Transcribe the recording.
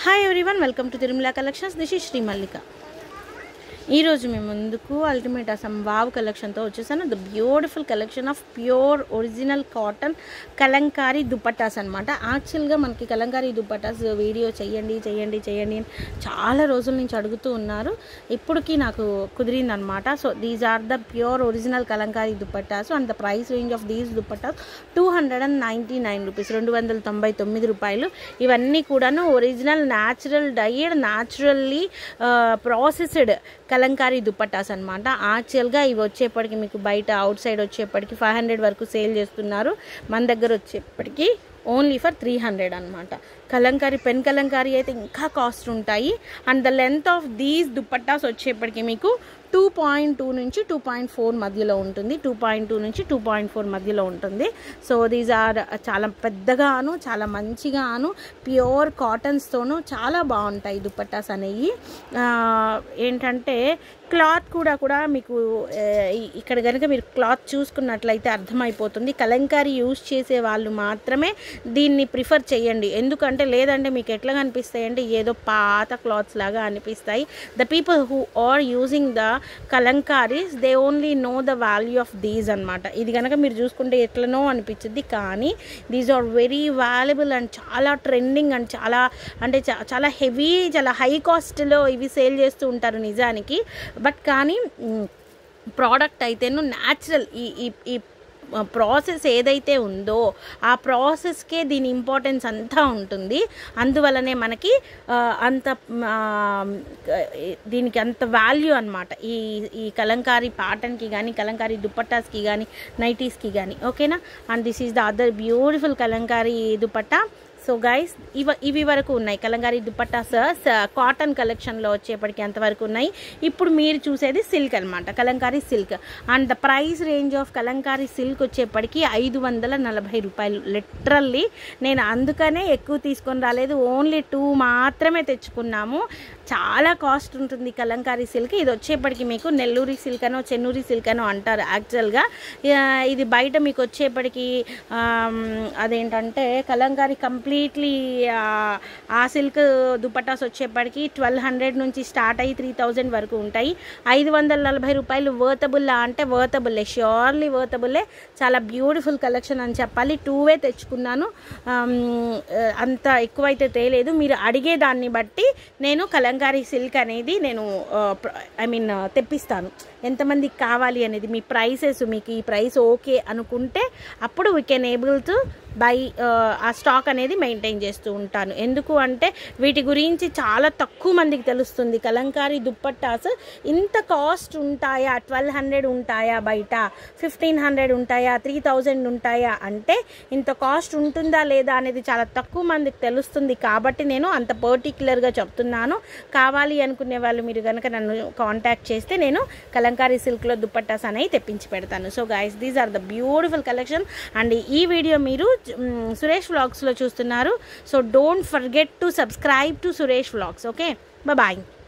hi everyone welcome to Tirumala collections this is Sri Mallika ఈరోజు మేము ముందుకు అల్టిమేట్ అసమ్ వావ్ కలెక్షన్తో వచ్చేసాను the beautiful collection of pure original cotton Kalamkari dupattas అనమాట యాక్చువల్గా మనకి కలంకారీ దుపట్టాస్ వీడియో చేయండి చేయండి చేయండి అని చాలా రోజుల నుంచి అడుగుతూ ఉన్నారు ఇప్పటికీ నాకు కుదిరిందనమాట so these are the pure original kalamkari dupattas and the price range of these dupattas two hundred and ninety nine rupees రెండు వందల తొంభై తొమ్మిది రూపాయలు ఇవన్నీ కూడాను original natural dyed naturally processed kalamkari dupattas అనమాట యాక్చువల్గా ఇవి వచ్చేప్పటికి మీకు బయట అవుట్ సైడ్ వచ్చేప్పటికి ఫైవ్ హండ్రెడ్ వరకు సేల్ చేస్తున్నారు మన దగ్గర వచ్చేప్పటికి ఓన్లీ ఫర్ త్రీ హండ్రెడ్ అనమాట కలంకారీ పెన్ కలంకారీ అయితే ఇంకా కాస్ట్ ఉంటాయి and the length of these dupattas వచ్చేప్పటికి మీకు టూ పాయింట్ టూ నుంచి టూ పాయింట్ ఫోర్ మధ్యలో ఉంటుంది టూ పాయింట్ టూ నుంచి టూ పాయింట్ ఫోర్ మధ్యలో ఉంటుంది సో దీస్ ఆర్ చాలా పెద్దగాను చాలా మంచిగాను ప్యూర్ కాటన్స్తోనూ చాలా బాగుంటాయి దుపట్టాస్ అనేవి ఆ, ఏంటంటే క్లాత్ కూడా కూడా మీకు ఆ, ఇ- ఇక్కడ కనుక మీరు క్లాత్ చూసుకున్నట్లయితే అర్థమైపోతుంది కలంకారీ యూజ్ చేసే వాళ్ళు మాత్రమే దీన్ని ప్రిఫర్ చేయండి ఎందుకంటే లేదంటే మీకు ఎట్లా కనిపిస్తాయి అంటే ఏదో పాత క్లాత్స్ లాగా అనిపిస్తాయి the people who are using the kalamkaris they only know the value of these అనమాట ఇది కనుక మీరు చూసుకుంటే ఎట్లనో అనిపించింది కానీ these are very valuable and చాలా ట్రెండింగ్ అండ్ చాలా అంటే చా- చాలా హెవీ చాలా హై కాస్ట్లో ఇవి సేల్ చేస్తూ ఉంటారు నిజానికి బట్ కానీ ప్రోడక్ట్ అయితేను న్యాచురల్ ఈ ఈ ఈ ప్రాసెస్ ఏదైతే ఉందో ఆ ప్రాసెస్కే దీని ఇంపార్టెన్స్ అంతా ఉంటుంది అందువలనే మనకి ఆ, అంత ఆ, దీనికి అంత వాల్యూ అనమాట ఈ ఈ కలంకారీ పాటన్కి కానీ కలంకారీ దుపట్టాస్కి కానీ నైటీస్కి కానీ ఓకేనా and this is the other beautiful kalamkari dupatta so guys ఇవ ఇవి వరకు ఉన్నాయి కలంకారీ దుపట్టాస్ కాటన్ కలెక్షన్లో వచ్చేప్పటికి అంతవరకు ఉన్నాయి ఇప్పుడు మీరు చూసేది సిల్క్ అనమాట kalamkari silk and the price range of kalamkari silk వచ్చేప్పటికి ఐదు వందల నలభై రూపాయలు లిటరల్లీ నేను అందుకనే ఎక్కువ తీసుకొని రాలేదు ఓన్లీ టూ మాత్రమే తెచ్చుకున్నాము చాలా కాస్ట్ ఉంటుంది కలంకారీ సిల్క్ ఇది వచ్చేప్పటికి మీకు నెల్లూరి సిల్క్ అనో చెన్నూరి సిల్క్ అనో అంటారు యాక్చువల్గా ఇది బయట మీకు వచ్చేప్పటికి ఆమ్, అదేంటంటే కలంకారీ కంప్లీట్లీ ఆ సిల్క్ దుపట్టాస్ వచ్చేప్పటికి ట్వెల్వ్ హండ్రెడ్ నుంచి స్టార్ట్ అయ్యి త్రీ థౌజండ్ వరకు ఉంటాయి ఐదు వందల నలభై రూపాయలు వర్తబుల్లా అంటే వర్తబుల్లే ష్యూర్లీ వర్తబుల్లే చాలా బ్యూటిఫుల్ కలెక్షన్ అని చెప్పాలి టూవే తెచ్చుకున్నాను ఆమ్, అంత ఎక్కువైతే తేలేదు మీరు అడిగే దాన్ని బట్టి నేను కలంకారీ సిల్క్ అనేది నేను ఐ మీన్ తెప్పిస్తాను ఎంతమందికి కావాలి అనేది మీ ప్రైసెస్ మీకు ఈ ప్రైస్ ఓకే అనుకుంటే అప్పుడు we can able to buy ఆ స్టాక్ అనేది మెయింటైన్ చేస్తూ ఉంటాను ఎందుకు అంటే వీటి గురించి చాలా తక్కువ మందికి తెలుస్తుంది కలంకారీ దుప్పట్టాస్ ఇంత కాస్ట్ ఉంటాయా ట్వెల్వ్ హండ్రెడ్ ఉంటాయా బయట ఫిఫ్టీన్ హండ్రెడ్ ఉంటాయా త్రీ థౌజండ్ ఉంటాయా అంటే ఇంత కాస్ట్ ఉంటుందా లేదా అనేది చాలా తక్కువ మందికి తెలుస్తుంది కాబట్టి నేను అంత పర్టిక్యులర్గా చెప్తున్నాను కావాలి అనుకునే వాళ్ళు మీరు కనుక నన్ను కాంటాక్ట్ చేస్తే నేను కలంకారీ సిల్క్లో దుపట్టాస్ అనేవి తెప్పించి పెడతాను so guys these are the beautiful collection and ఈ వీడియో మీరు మ్, సురేష్ వ్లాగ్స్లో చూస్తున్నారు so don't forget to subscribe to Suresh vlogs okay bye